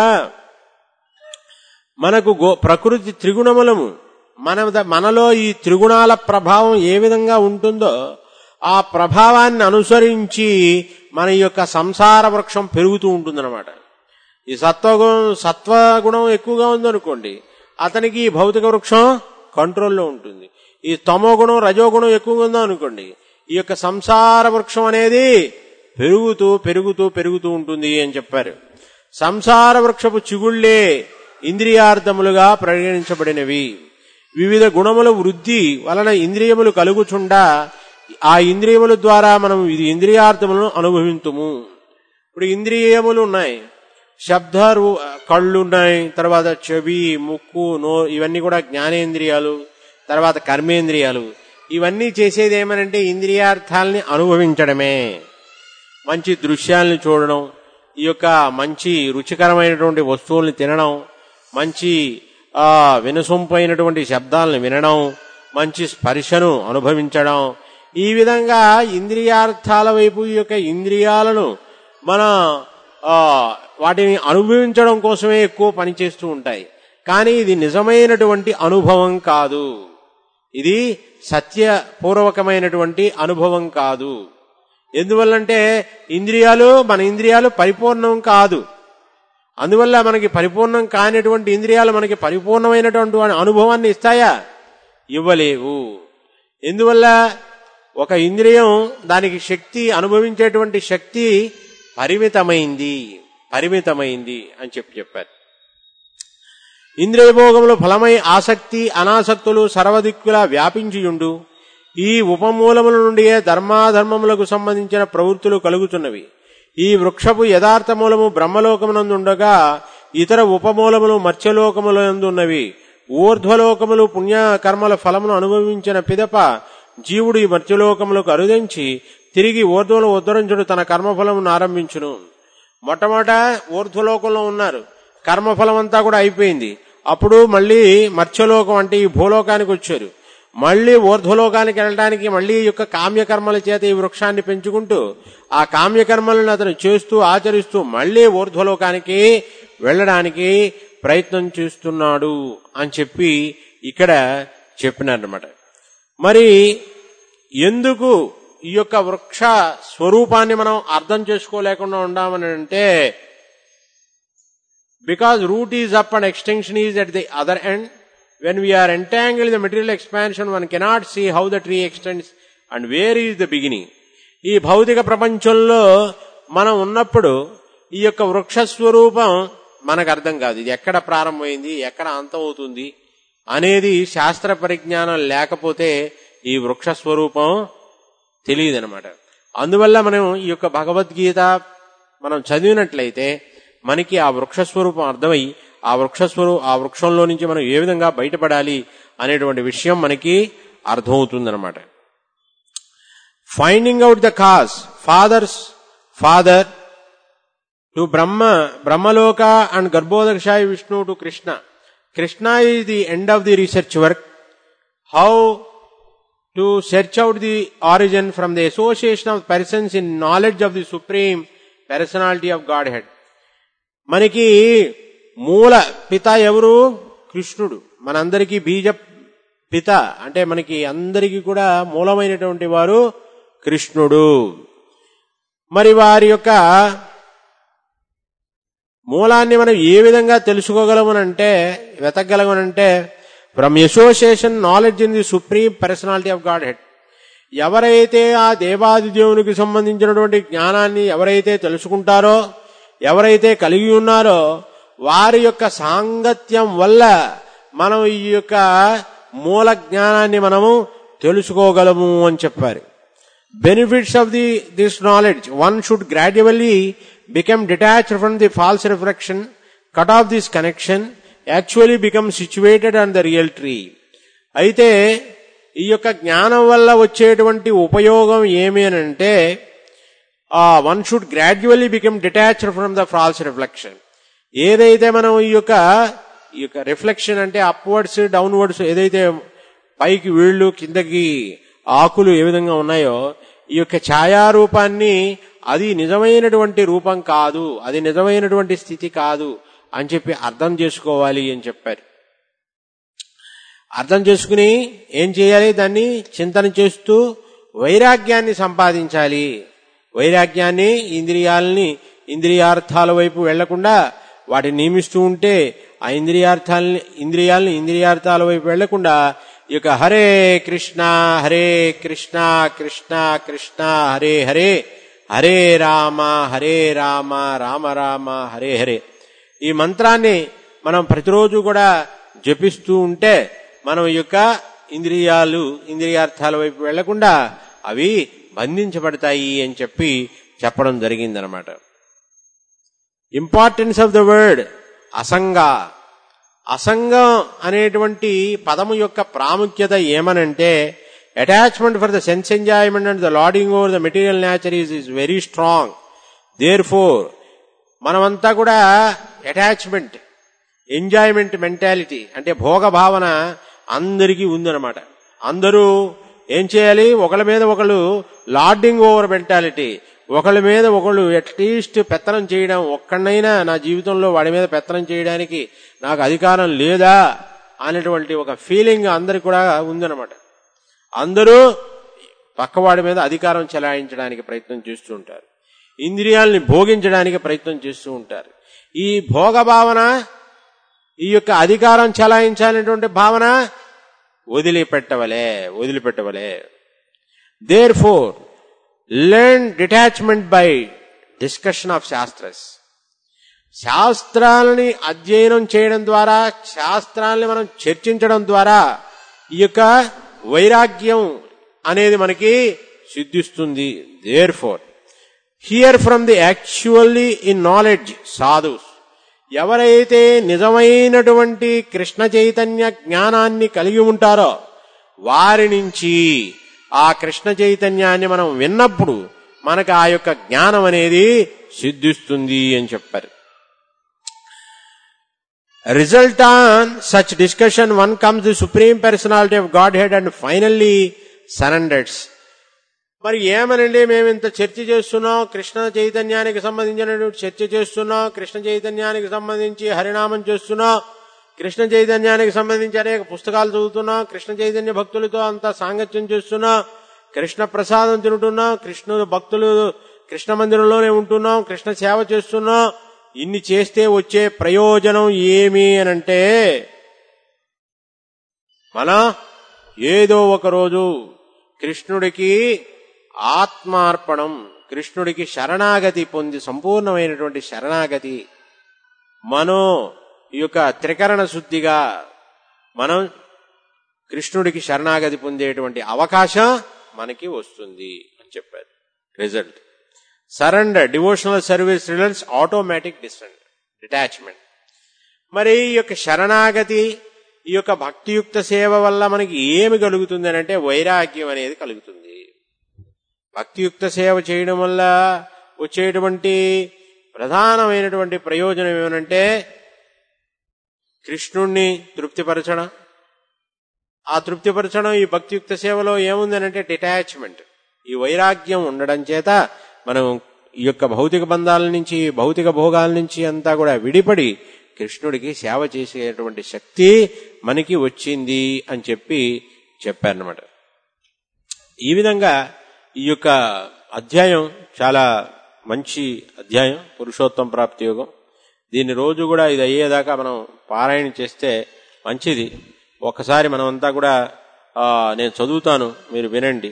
మనకు గో ప్రకృతి త్రిగుణములము మన మనలో ఈ త్రిగుణాల ప్రభావం ఏ విధంగా ఉంటుందో ఆ ప్రభావాన్ని అనుసరించి మన యొక్క సంసార వృక్షం పెరుగుతూ ఉంటుందన్నమాట ఈ సత్వగుణం సత్వగుణం ఎక్కువగా ఉందనుకోండి అతనికి ఈ భౌతిక వృక్షం కంట్రోల్లో ఉంటుంది ఈ తమో గుణం రజోగుణం ఎక్కువగా ఉందో అనుకోండి ఈ యొక్క సంసార వృక్షం అనేది పెరుగుతూ పెరుగుతూ పెరుగుతూ ఉంటుంది అని చెప్పారు సంసార వృక్షపు చిగుళ్లే ఇంద్రియార్థములుగా పరిగణించబడినవి వివిధ గుణముల వృద్ధి వలన ఇంద్రియములు కలుగుచుండా ఆ ఇంద్రియముల ద్వారా మనం ఇది ఇంద్రియార్థములను అనుభవింతుము ఇప్పుడు ఇంద్రియములు ఉన్నాయి శబ్ద రూ- కళ్ళు ఉన్నాయి తర్వాత చెవి ముక్కు నో ఇవన్నీ కూడా జ్ఞానేంద్రియాలు తర్వాత కర్మేంద్రియాలు ఇవన్నీ చేసేది ఏమనంటే ఇంద్రియార్థాలని అనుభవించడమే మంచి దృశ్యాలను చూడడం ఈ యొక్క మంచి రుచికరమైనటువంటి వస్తువుల్ని తినడం మంచి ఆ వినసొంపైనటువంటి శబ్దాలను వినడం మంచి స్పర్శను అనుభవించడం ఈ విధంగా ఇంద్రియార్థాల వైపు ఈ యొక్క ఇంద్రియాలను మన ఆ, వాటిని అనుభవించడం కోసమే ఎక్కువ పనిచేస్తూ ఉంటాయి కానీ ఇది నిజమైనటువంటి అనుభవం కాదు ఇది సత్యపూర్వకమైనటువంటి అనుభవం కాదు ఎందువల్లంటే ఇంద్రియాలు మన ఇంద్రియాలు పరిపూర్ణం కాదు అందువల్ల మనకి పరిపూర్ణం కానిటువంటి ఇంద్రియాలు మనకి పరిపూర్ణమైనటువంటి అనుభవాన్ని ఇస్తాయా ఇవ్వలేవు ఎందువల్ల ఒక ఇంద్రియం దానికి శక్తి అనుభవించేటువంటి శక్తి పరిమితమైంది పరిమితమైంది అని చెప్పి చెప్పారు ఇంద్రియభోగములు ఫలమై ఆసక్తి అనాసక్తులు సర్వదిక్కులా వ్యాపించియుండు ఈ ఉపమూలముల నుండియే ధర్మాధర్మములకు సంబంధించిన ప్రవృత్తులు కలుగుతున్నవి ఈ వృక్షపు యథార్థ మూలము బ్రహ్మలోకమునందుండగా ఇతర ఉపమూలములు మత్స్యలోకములందున్నవి ఊర్ధ్వలోకములు పుణ్య కర్మల ఫలమును అనుభవించిన పిదప జీవుడు ఈ మత్స్యలోకములకు అరుదించి తిరిగి ఊర్ధ్వలు ఉద్ధరించుడు తన కర్మఫలమును ఆరంభించును మొట్టమొదట ఊర్ధ్వలోకంలో ఉన్నారు కర్మఫలం అంతా కూడా అయిపోయింది అప్పుడు మళ్ళీ మత్స్యలోకం అంటే ఈ భూలోకానికి వచ్చారు మళ్ళీ ఊర్ధ్వలోకానికి వెళ్ళడానికి మళ్ళీ ఈ యొక్క కామ్యకర్మల చేత ఈ వృక్షాన్ని పెంచుకుంటూ ఆ కామ్యకర్మలను అతను చేస్తూ ఆచరిస్తూ మళ్ళీ ఊర్ధ్వలోకానికి వెళ్ళడానికి ప్రయత్నం చేస్తున్నాడు అని చెప్పి ఇక్కడ చెప్పినారనమాట మరి ఎందుకు ఈ యొక్క వృక్ష స్వరూపాన్ని మనం అర్థం చేసుకోలేకుండా ఉండామని అంటే because root is up and extension is at the other end. When we are entangled in the material expansion, one cannot see how the tree extends and where is the beginning. ఈ భౌతిక ప్రపంచంలో మనం ఉన్నప్పుడు ఈ యొక్క వృక్ష స్వరూపం మనకు అర్థం కాదు ఇది ఎక్కడ ప్రారంభమైంది ఎక్కడ అంతం అవుతుంది అనేది శాస్త్ర పరిజ్ఞానం లేకపోతే ఈ వృక్ష స్వరూపం తెలియదనమాట అందువల్ల మనం ఈ యొక్క భగవద్గీత మనం చదివినట్లయితే మనకి ఆ వృక్ష స్వరూపం అర్థమై ఆ వృక్ష స్వరూ ఆ వృక్షంలో నుంచి మనం ఏ విధంగా బయటపడాలి అనేటువంటి విషయం మనకి అర్థమవుతుందన్నమాట finding out the cause fathers father to Brahma Brahmaloka and Garbhodakashayi Vishnu to Krishna Krishna is the end of the research work how to search out the origin from the association of persons in knowledge of the supreme personality of godhead మనకి మూల పిత ఎవరు కృష్ణుడు మనందరికీ బీజ పిత అంటే మనకి అందరికీ కూడా మూలమైనటువంటి వారు కృష్ణుడు మరి వారి యొక్క మూలాన్ని మనం ఏ విధంగా తెలుసుకోగలమనంటే వెతకగలమనంటే from association knowledge in the supreme personality of godhead ఎవరైతే ఆ దేవాది దేవునికి సంబంధించినటువంటి జ్ఞానాన్ని ఎవరైతే తెలుసుకుంటారో ఎవరైతే కలిగి ఉన్నారో వారి యొక్క సాంగత్యం వల్ల మనం ఈ యొక్క మూల జ్ఞానాన్ని మనము తెలుసుకోగలము అని చెప్పారు benefits of the this knowledge one should gradually become detached from the false reflection, cut off this connection, actually become situated on the real tree. అయితే ఈ యొక్క జ్ఞానం వల్ల వచ్చేటువంటి ఉపయోగం ఏమి అని అంటే one should gradually become detached from the false reflection ఏదైతే మనం ఈ యొక్క ఈ యొక్క రిఫ్లెక్షన్ అంటే అప్వర్డ్స్ డౌన్వర్డ్స్ ఏదైతే పైకి వీళ్ళు కిందకి ఆకులు ఏ విధంగా ఉన్నాయో ఈ యొక్క ఛాయారూపాన్ని అది నిజమైనటువంటి రూపం కాదు అది నిజమైనటువంటి స్థితి కాదు అని చెప్పి అర్థం చేసుకోవాలి అని చెప్పారు అర్థం చేసుకుని ఏం చేయాలి దాన్ని చింతన చేస్తూ వైరాగ్యాన్ని సంపాదించాలి వైరాగ్యాన్ని ఇంద్రియాలని ఇంద్రియార్థాల వైపు వెళ్లకుండా వాటిని నియమిస్తూ ఉంటే ఆ ఇంద్రియార్థాలని ఇంద్రియాలని ఇంద్రియార్థాల వైపు వెళ్లకుండా ఈ యొక్క హరే కృష్ణ హరే కృష్ణ కృష్ణ కృష్ణ హరే హరే హరే రామ హరే రామ రామ రామ హరే హరే ఈ మంత్రాన్ని మనం ప్రతిరోజు కూడా జపిస్తూ ఉంటే మనం ఈ యొక్క ఇంద్రియాలు ఇంద్రియార్థాల వైపు వెళ్లకుండా అవి బంధించబడతాయి అని చెప్పి చెప్పడం జరిగిందనమాట ఇంపార్టెన్స్ ఆఫ్ ద వర్డ్ అసంగ అసంగం అనేటువంటి పదము యొక్క ప్రాముఖ్యత ఏమనంటే attachment for the sense enjoyment and the lording over the material nature is is very strong therefore మనమంతా కూడా అటాచ్మెంట్ ఎంజాయ్మెంట్ మెంటాలిటీ అంటే భోగ భావన అందరికీ ఉందన్నమాట అందరూ ఏం చేయాలి ఒకళ్ళ మీద ఒకళ్ళు లార్డింగ్ ఓవర్ మెంటాలిటీ ఒకళ్ళ మీద ఒకళ్ళు అట్లీస్ట్ పెత్తనం చేయడం ఒక్కడైనా నా జీవితంలో వాడి మీద పెత్తనం చేయడానికి నాకు అధికారం లేదా అనేటువంటి ఒక ఫీలింగ్ అందరికి కూడా ఉందన్నమాట అందరూ పక్కవాడి మీద అధికారం చెలాయించడానికి ప్రయత్నం చేస్తూ ఉంటారు ఇంద్రియాలని భోగించడానికి ప్రయత్నం చేస్తూ ఉంటారు ఈ భోగ భావన ఈ యొక్క అధికారం చెలాయించాలనేటువంటి భావన వదిలిపెట్టవలే వదిలిపెట్టవలే therefore learn detachment by discussion of shastras శాస్త్రాలని అధ్యయనం చేయడం ద్వారా శాస్త్రాలని మనం చర్చించడం ద్వారా ఈ యొక్క వైరాగ్యం అనేది మనకి సిద్ధిస్తుంది therefore hear from the actually in knowledge sadhus ఎవరైతే నిజమైనటువంటి కృష్ణ చైతన్య జ్ఞానాన్ని కలిగి ఉంటారో వారి నుంచి ఆ కృష్ణ చైతన్యాన్ని మనం విన్నప్పుడు మనకు ఆ యొక్క జ్ఞానం అనేది సిద్ధిస్తుంది అని చెప్పారు result on such discussion one comes the supreme personality of godhead and finally surrenders మరి ఏమనండి మేము ఇంత చర్చ చేస్తున్నాం కృష్ణ చైతన్యానికి సంబంధించినటువంటి చర్చ చేస్తున్నాం కృష్ణ చైతన్యానికి సంబంధించి హరినామం చేస్తున్నాం కృష్ణ చైతన్యానికి సంబంధించి అనేక పుస్తకాలు చదువుతున్నాం కృష్ణ చైతన్య భక్తులతో అంతా సాంగత్యం చేస్తున్నాం కృష్ణ ప్రసాదం తింటున్నాం కృష్ణుడు భక్తులు కృష్ణ మందిరంలోనే ఉంటున్నాం కృష్ణ సేవ చేస్తున్నాం ఇన్ని చేస్తే వచ్చే ప్రయోజనం ఏమి అనంటే మన ఏదో ఒక రోజు కృష్ణుడికి ఆత్మార్పణం కృష్ణుడికి శరణాగతి పొంది సంపూర్ణమైనటువంటి శరణాగతి మనో ఈ యొక్క త్రికరణ శుద్ధిగా మనం కృష్ణుడికి శరణాగతి పొందేటువంటి అవకాశం మనకి వస్తుంది అని చెప్పారు result surrender devotional service results automatic descend detachment మరి ఈ యొక్క శరణాగతి ఈ యొక్క భక్తియుక్త సేవ వల్ల మనకి ఏమి కలుగుతుంది అని అంటే వైరాగ్యం అనేది కలుగుతుంది భక్తియుక్త సేవ చేయడం వల్ల వచ్చేటువంటి ప్రధానమైనటువంటి ప్రయోజనం ఏమనంటే కృష్ణుణ్ణి తృప్తిపరచడం ఆ తృప్తిపరచడం ఈ భక్తియుక్త సేవలో ఏముందనంటే డిటాచ్మెంట్ ఈ వైరాగ్యం ఉండడం చేత మనం ఈ యొక్క భౌతిక బంధాల నుంచి భౌతిక భోగాల నుంచి అంతా కూడా విడిపడి కృష్ణుడికి సేవ చేసేటువంటి శక్తి మనకి వచ్చింది అని చెప్పి చెప్పారనమాట ఈ విధంగా ఈ యొక్క అధ్యాయం చాలా మంచి అధ్యాయం పురుషోత్తం ప్రాప్తి యోగం దీన్ని రోజు కూడా ఇది అయ్యేదాకా మనం పారాయణ చేస్తే మంచిది ఒకసారి మనమంతా కూడా నేను చదువుతాను మీరు వినండి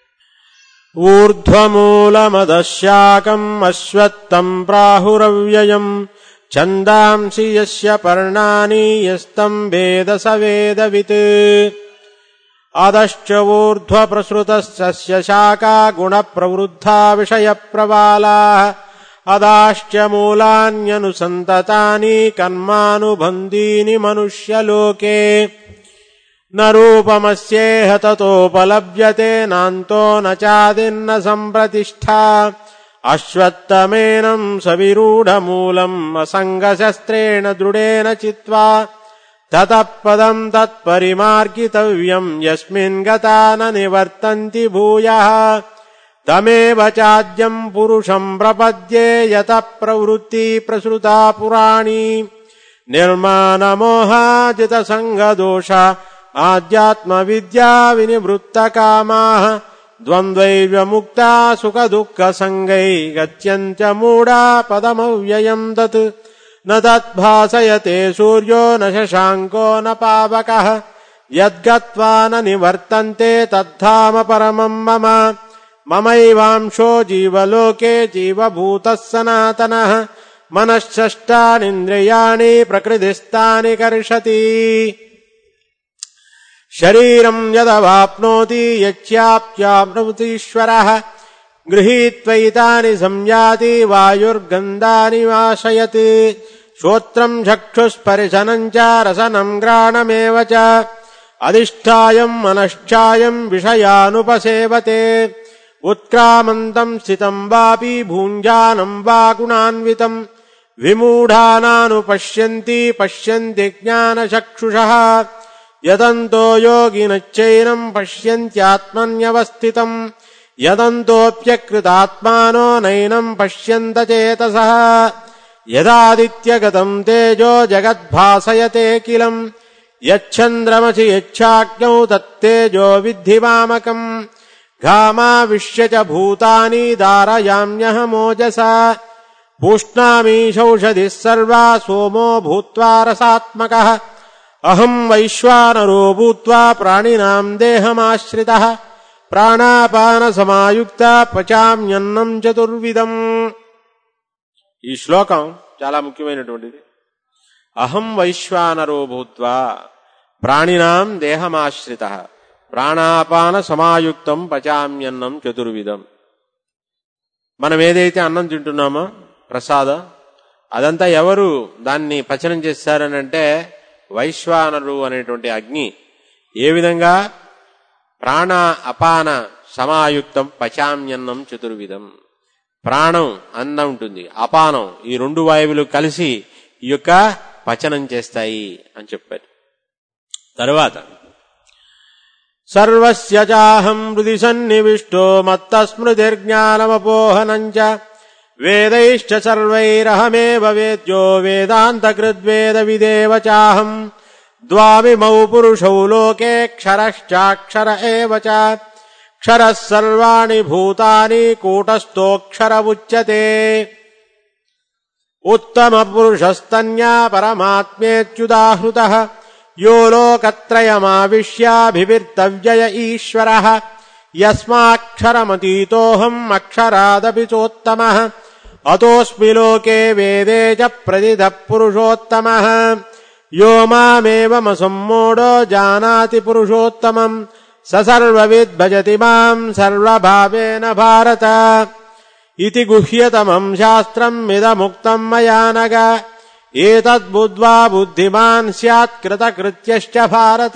ఊర్ధ్వమూలమదశాకం అశ్వత్థం ప్రాహురవ్యయం ఛందాంసి యస్య పర్ణాని యస్తం వేద స వేదవిత్ అదశ్చ ఊర్ధ్వ ప్రసృత సస్య శాఖా గుణ ప్రవృద్ధా విషయ ప్రవాలా అదాశ్చ మూలాన్యనుసంతతాని కర్మానుబంధీని మనుష్యలోకే న రూపమస్యేహ తతోపలభ్యతే నాంతో న చాదిన్న సంప్రతిష్ఠా అశ్వత్థమేనం సవిరూఢమూలం అసంగశస్త్రేణ దృఢేన చిత్వా తతః పదం తత్పరిమార్గితవ్యం యస్మిన్ గతా న నివర్తంతి భూయః తమేవ చాద్యం పురుషం ప్రపద్యే యత ప్రవృత్తి ప్రసృతా పురాణి నిర్మాణమోహాజిత సంగదోష ఆధ్యాత్మ విద్యా వినివృత్త కామా ద్వంద్వైర్విముక్తా సుఖ దుఃఖ సంగై గత్యంత్య మూఢా పదమవ్యయం తత్ న తద్భాసయతే సూర్యో న శశాంకో న పావకః యద్గత్వా న నివర్తంతే తద్ధామ పరమం మమ మమైవాంశో జీవలోకే జీవభూతः సనాతనः మనశ్చష్టానింద్రియాణి ప్రకృతిస్థాని కర్షతి శరీరం యదవాప్నోతి యచ్చాప్యాప్నోతీశ్వరः గృహీత్వైతాని సంయాతి వాయుర్గంధాని వాశయత్ శ్రోత్రం చక్షుస్పర్శనం చ రసనం గ్రాణమేవ చ అధిష్టాయం మనశ్చాయం విషయానుపసేవతే ఉత్క్రామంతం స్థితం వాపి భూంజానం వా గుణాన్వితం విమూఢానాను పశ్యంతి పశ్యంతి జ్ఞానచక్షుషः యదంతో యోగినశ్చైనం పశ్యంత్యాత్మన్యవస్థితం యదంతోప్యకృతాత్మానో నైనం పశ్యంత చేతసః యదాదిత్యగతం తేజో జగద్భాసయతే కిలం యచ్ఛంద్రమసి యచ్చాగ్నౌ తత్తేజో విద్ధి మామకం ఘామావిశ్య చ భూతాని దారయామ్యహమోజసా పూష్ణామీషౌషధిः సర్వా సోమో భూత్వా రసాత్మకः అహం వైశ్వానరో భూత్వా ప్రాణినాం దేహమాశ్రితः ప్రాణాపాన సమాయుక్త పచామ్యన్నం చతుర్విధం ఈ శ్లోకం చాలా ముఖ్యమైనటువంటిది అహం వైశ్వానరో భూత్వా ప్రాణినాం దేహమాశ్రిత ప్రాణాపాన సమాయుక్తం పచామ్యన్నం చతుర్విధం మనం ఏదైతే అన్నం తింటున్నామో ప్రసాద అదంతా ఎవరు దాన్ని పచనం చేస్తారని అంటే వైశ్వానరు అనేటువంటి అగ్ని ఏ విధంగా ప్రాణ అపాన సమాయుక్తం పచామ్యన్నం చతుర్విధం ప్రాణం అన్నం ఉంటుంది అపానం ఈ రెండు వాయువులు కలిసి ఈ యొక్క పచనం చేస్తాయి అని చెప్పారు తరువాత సర్వస్య చాహం హృది సన్నివిష్టో మత్త స్మృతిర్జ్ఞానమపోహనం చ వేదైశ్చ సర్వైరహమేవ వేద్యో వేదాంతకృద్వేద విదేవ చాహం ద్వామిమౌ పురుషౌ లోకే క్షరశ్చాక్షర ఏవ చ క్షరः సర్వాణి భూతాని కూటస్థోక్షర ఉచ్యతే ఉత్తమ పురుషస్తన్యా పరమాత్మేత్యుదాహృతः యో లోకత్రయమావిశ్యాభివిర్తవ్యయ ఈశ్వరः యస్మాక్షరమతీతోऽహం అక్షరాదపి చోత్తమः అతోऽస్మి లోకే వేదే చ ప్రదిధ పురుషోత్తమः యో మామేవమసమ్మూఢో జానాతి పురుషోత్తమం స సర్వవిద్ భజతి మాం సర్వభావేన భారత ఇతి గుహ్యతమం శాస్త్రం మిదముక్తం మయా నగ ఏతద్బుద్ధ్వా బుద్ధిమాన్ స్యాత్ కృతకృత్యశ్చ భారత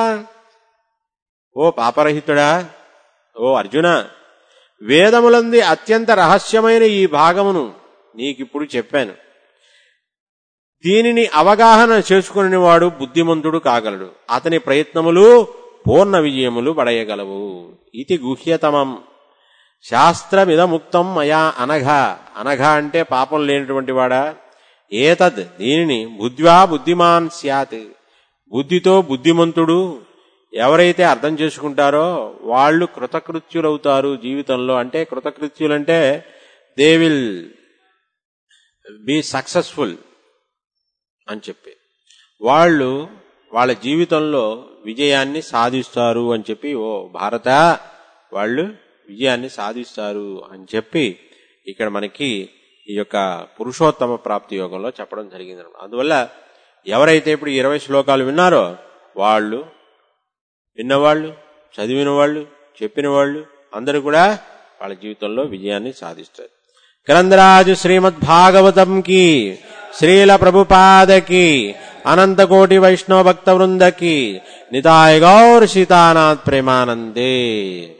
ఓ పాపరహితుడా ఓ అర్జున వేదములంది అత్యంత రహస్యమైన ఈ భాగమును నీకిప్పుడు చెప్పాను దీనిని అవగాహన చేసుకుని వాడు బుద్ధిమంతుడు కాగలడు అతని ప్రయత్నములు పూర్ణ విజయములు పడయగలవు ఇది గుహ్యతమం శాస్త్రమిదముక్తం మయా అనఘ అనఘ అంటే పాపం లేనటువంటి వాడా ఏతద్ దీనిని బుద్ధ్వా బుద్ధిమాన్ స్యాత్ బుద్ధితో బుద్ధిమంతుడు ఎవరైతే అర్థం చేసుకుంటారో వాళ్ళు కృతకృత్యులవుతారు జీవితంలో అంటే కృతకృత్యులంటే దే విల్ బి సక్సెస్ఫుల్ అని చెప్పి వాళ్ళు వాళ్ళ జీవితంలో విజయాన్ని సాధిస్తారు అని చెప్పి ఓ భారత వాళ్ళు విజయాన్ని సాధిస్తారు అని చెప్పి ఇక్కడ మనకి ఈ యొక్క పురుషోత్తమ ప్రాప్తి యోగంలో చెప్పడం జరిగింది అందువల్ల ఎవరైతే ఇప్పుడు ఇరవై శ్లోకాలు విన్నారో వాళ్ళు విన్నవాళ్ళు చదివిన వాళ్ళు చెప్పిన వాళ్ళు అందరూ కూడా వాళ్ళ జీవితంలో విజయాన్ని సాధిస్తారు గ్రంథరాజు శ్రీమద్ భాగవతం కి శ్రీల ప్రభుపాదకి అనంత కోటి వైష్ణవ భక్త వృందకి నితాయ గౌర్ సీతానాథ్ ప్రేమానందే